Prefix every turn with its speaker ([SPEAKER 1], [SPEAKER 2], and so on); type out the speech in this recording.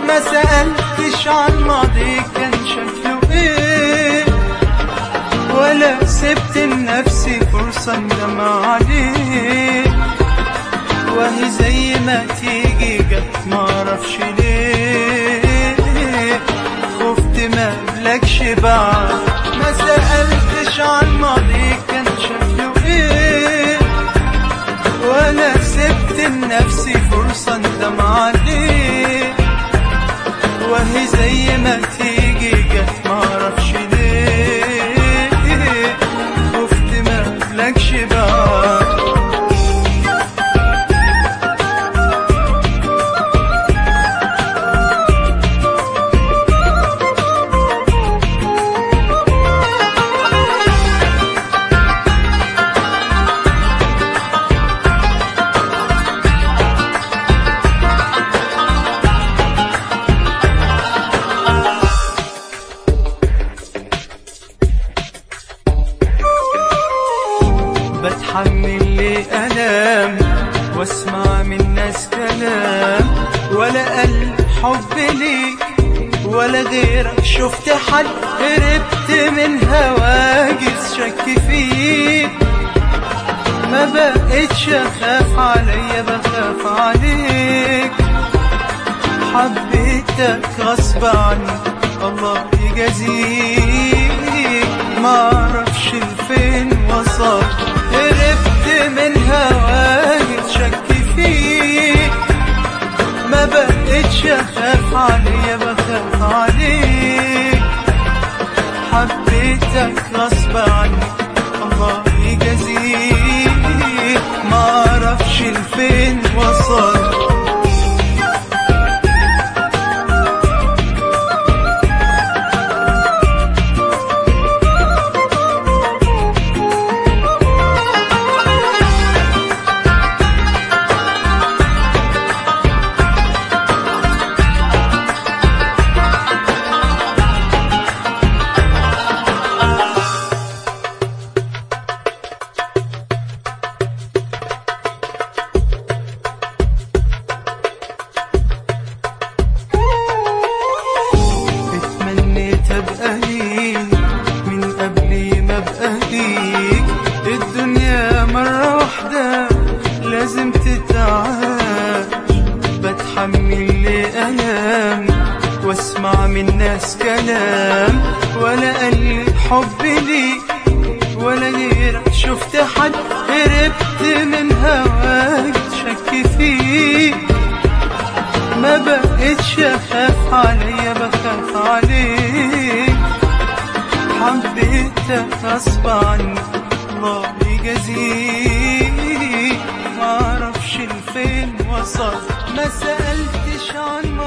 [SPEAKER 1] ما سألتش عن ماضي كان شكله ايه ولا سبت لنفسي فرصة اندم عليه وهي زي ما تيجي جت معرفش ليه خفت ما قبلكش بعد ما سألتش عن ماضي كان شكله ايه ولا سبت لنفسي فرصة اندم عليه وهي زي ما تيجي جت معرفش ليه خفت ما قبلكش بعد بتحمل لي ألام واسمع من ناس كلام ولا قلب حب ليك ولا غيرك شفت حد هربت من هواجس شك فيك ما بقتش اخاف عليا بخاف عليك حبيتك غصب عني الله يجازيك معرفش لفين وصل هربت من هواك شك فيك ما بقتش اخاف عليا بخاف عليك حبيتك غصب عني الله يجازيك معرفش لفين وصل اتمنيت ابقى ليك من قبل ما ابقى ليك الدنيا مرة واحدة لازم تتعاش بتحمل لي ألام واسمع من ناس كلام ولا قال حب ليك ولا غيرك شفت حد هربت من هواك شك فيك ما بقتش اخاف عليا بخاف عليك حبيتك غصب عني الله يجازيك معرفش لفين وصل ما سألتش عن